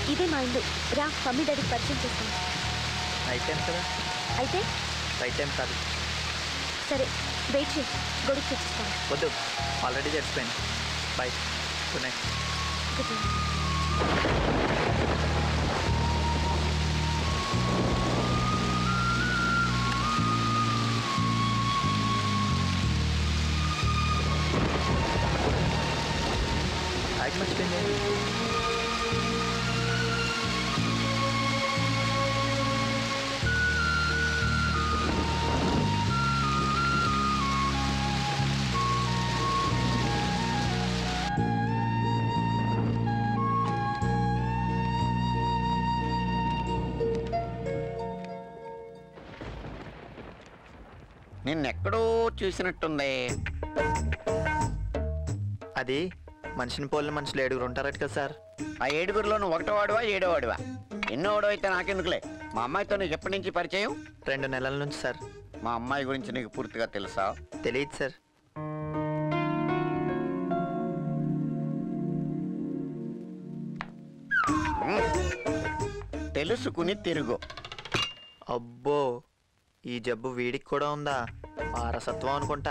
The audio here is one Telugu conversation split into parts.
ఇదే మా ఇల్లు రా మమ్మీ డాడీకి పరిచయం చేస్తాను నైట్ టైం కదా అయితే రైట్ టైం కాదు సరే వెయిట్ చేయి గొడుగు తెచ్చిస్తాను వద్దు ఆల్రెడీ చచ్చిపోయింది bye good night good night bag మర్చిపోయింది నిన్నెక్కడో చూసినట్టుంది అది మనిషిని పోలిన మనుషులు ఏడుగురు ఉంటారట కదా సార్ ఆ ఏడుగురిలో నువ్వు ఒకటో వాడువా ఏడో వాడువా ఎన్నో వాడు అయితే నాకెందుకులే మా అమ్మాయితో నీకు ఎప్పటి నుంచి పరిచయం రెండు నెలల నుంచి సార్ మా అమ్మాయి గురించి నీకు పూర్తిగా తెలుసా తెలియదు సార్ తెలుసుకుని తిరుగు అబ్బో ఈ జబ్బు వీడికి కూడా ఉందా వారసత్వం అనుకుంటా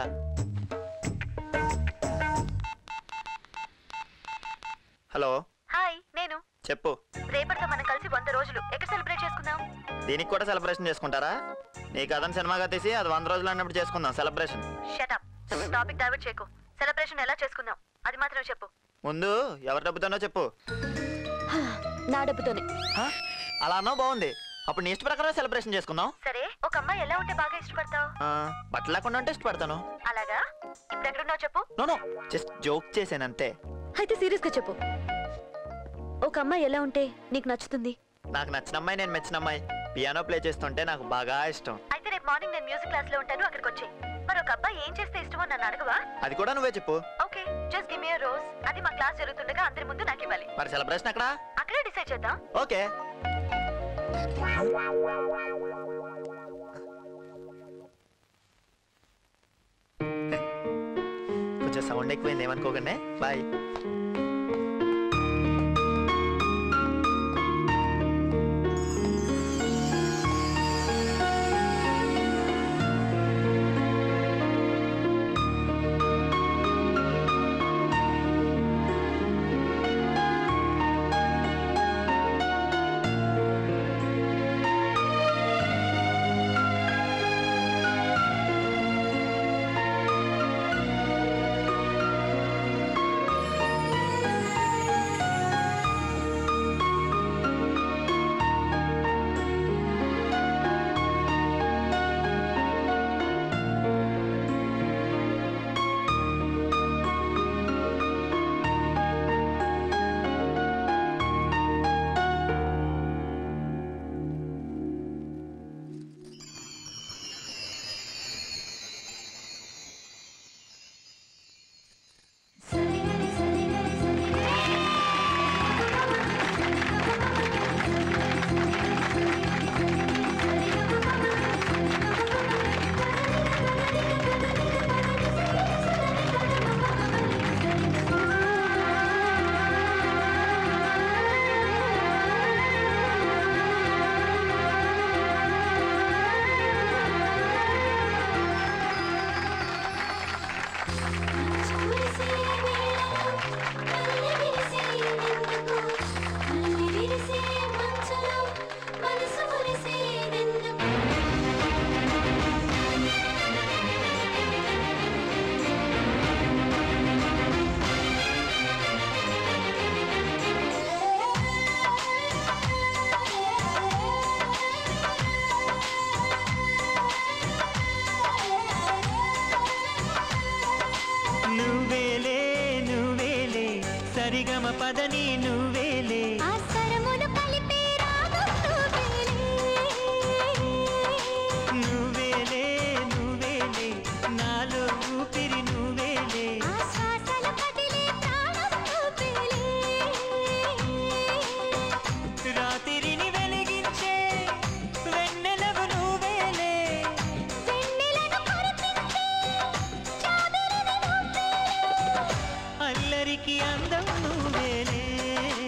హలో హాయ్ నేను చెప్పు రేపటితో మనం కలిసి వంద రోజులు ఎక్కడ సెలబ్రేట్ చేసుకుందాం దీనికి కూడా సెలబ్రేషన్ చేసుకుంటారా నీకు అదని సినిమాగా తీసి అది వంద రోజులు అన్నప్పుడు చేసుకుందాం సెలబ్రేషన్ షటప్ టాపిక్ డైవర్ట్ చేయకు సెలబ్రేషన్ ఎలా చేసుకుందాం అది మాత్రం చెప్పు ముందు ఎవరి డబ్బుతోనో చెప్పు నా డబ్బుతోనే హ? అలా అన్నావు బాగుంది అప్పుడు నీ ఇష్ట ప్రకారం సెలబ్రేషన్ చేసుకుందాం సరే ఒక అమ్మాయి ఎలా ఉంటే బాగా ఇష్టపడతావు ఆ, బట్టలు లేకుండా ఉంటే ఇష్టపడతాను అలాగా ఇప్పుడు ఎక్కడున్నావు చెప్పు నో నో జస్ట్ జోక్ చేశాను అంతే అయితే సీరియస్ గా చెప్పు ఒక అమ్మాయి ఎలా ఉంటే నీకు నచ్చుతుంది నాకు నచ్చిన అమ్మాయి నేను మెచ్చిన అమ్మాయి పియానో ప్లే చేస్తుంటే నాకు బాగా ఇష్టం అయితే రేపు మార్నింగ్ నేను మ్యూజిక్ క్లాస్ లో ఉంటాను అక్కడికి వచ్చి మరి ఒక అబ్బాయి ఏం చేస్తే ఇష్టమో నన్ను అడగవా అది కూడా నువ్వే చెప్పు okay just give me rose అది మా క్లాస్ జరుగుతుండగా అందరి ముందు నాకు ఇవ్వాలి మరి సెలబ్రేషన్ అక్కడ అక్కడే డిసైడ్ చేద్దాం ఓకే కొంచెం సౌండ్ ఎక్కువైంది ఏమనుకోకండి బాయ్ నువ్వేలే నువ్వేలే సరిగమ పదని నువ్వేలే నువ్వేలే నువ్వేలే నాలో ఊపిరి నువ్వేలే రాత్రిని వెలిగించే వెన్నెలవు నువ్వేలే అల్లరికి అందం నువ్వేలే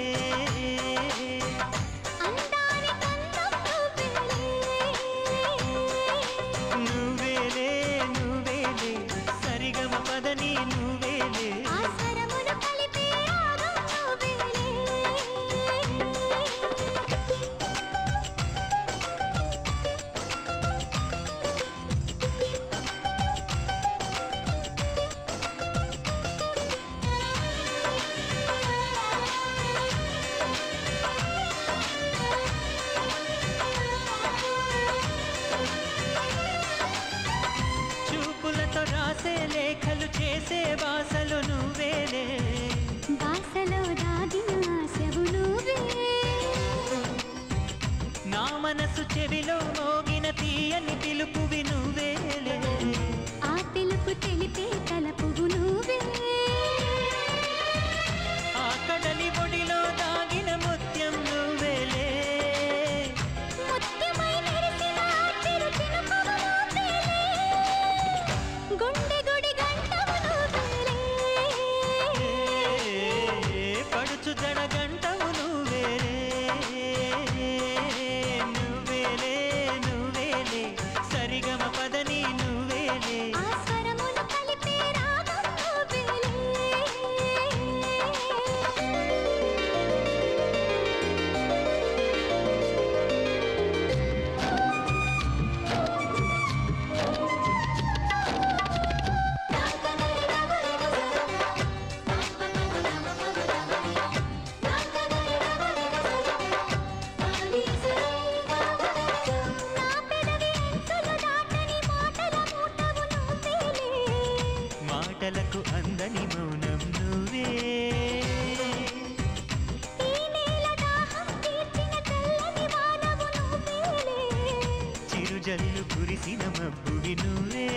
జల్లు కురిసిన మబ్బువి నువ్వే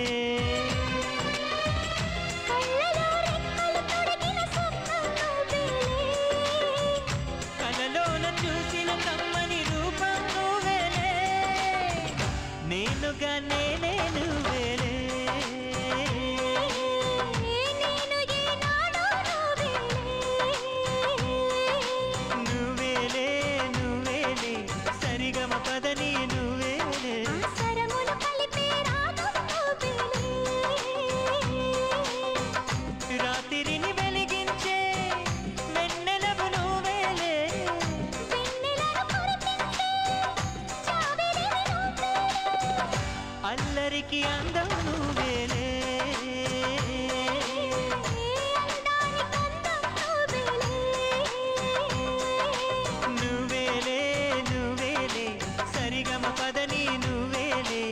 కలలోన చూసిన కమ్మని రూపం నువ్వేలే నేనుగా నేనే నువ్వేలే నువ్వేలే నువ్వేలే సరిగమ పదని నువ్వేలే రాత్రిని వెలిగించే వెన్నెలవు నువ్వేలే అల్లరికి అందం నువ్వేలే నువ్వేలే నువ్వేలే సరిగమ పదని నువ్వేలే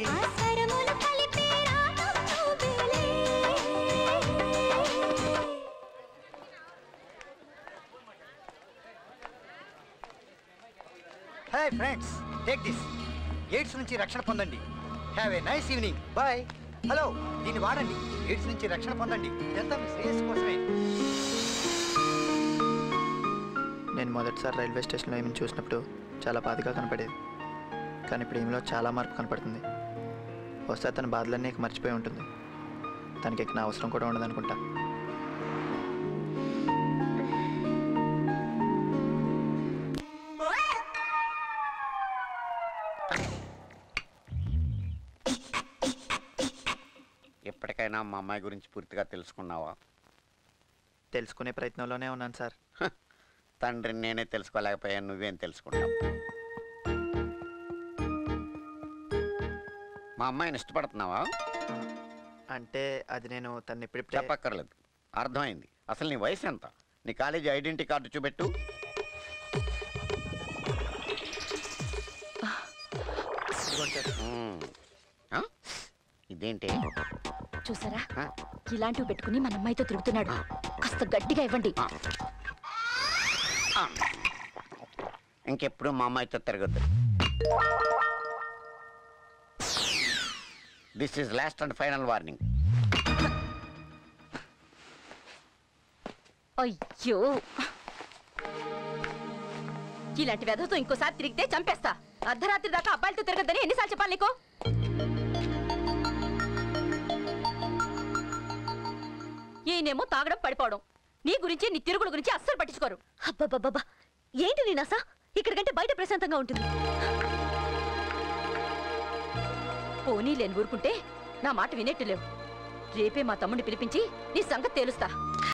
hi friends take this AIDS నుంచి రక్షణ పొందండి have a nice evening bye hello దీన్ని వాడండి ఎయిడ్స్ నుంచి రక్షణ పొందండి ఇదంతా మీ శ్రేయస్ కోసమే నేను మొదటిసారి రైల్వే స్టేషన్లో ఏమి చూసినప్పుడు చాలా బాధగా కనపడేది కానీ ఇప్పుడు ఈమెలో చాలా మార్పు కనపడుతుంది వస్తే తన బాధలన్నీ ఇక మర్చిపోయి ఉంటుంది తనకి ఇక నా అవసరం కూడా ఉండదనుకుంటా ఎప్పటికైనా మా అమ్మాయి గురించి పూర్తిగా తెలుసుకున్నావా తెలుసుకునే ప్రయత్నంలోనే ఉన్నాను సార్ తండ్రిని నేనే తెలుసుకోలేకపోయాను నువ్వేం తెలుసుకుంటావు మా అమ్మాయిని ఇష్టపడుతున్నావా అంటే అది నేను తను ఇప్పుడిప్పుడే చెప్పక్కర్లేదు అర్థమైంది అసలు నీ వయసు ఎంత నీ కాలేజీ ఐడెంటిటీ కార్డు చూపెట్టు ఇదిగోండి సార్. మ్మ్. ఆ? ఇదేంటి చూసారా ఆ? ఇలాంటివి పెట్టుకుని మన అమ్మాయితో తిరుగుతున్నాడు కాస్త గట్టిగా ఇవ్వండి ఆ. ఆ. ఇంకెప్పుడు మా అమ్మాయితో తిరగద్దు this is last and final warning అయ్యో ఇలాంటి వెధతో ఇంకోసారి తిరిగితే చంపేస్తా అర్ధరాత్రి దాకా అబ్బాయిలతో తిరగద్దని ఎన్నిసార్లు చెప్పాలి నీకు ఈయనేమో తాగడం పడిపోవడం నీ గురించి నీ తిరుగుడు గురించి అస్సలు పట్టించుకోరు అబ్బబ్బబ్బా ఏంటి నీ నస ఇక్కడికంటే బయట ప్రశాంతంగా ఉంటుంది పోనీ లేని ఊరుకుంటే నా మాట వినేట్టు లేవు రేపే మా తమ్ముడిని పిలిపించి నీ సంగతి తేలుస్తా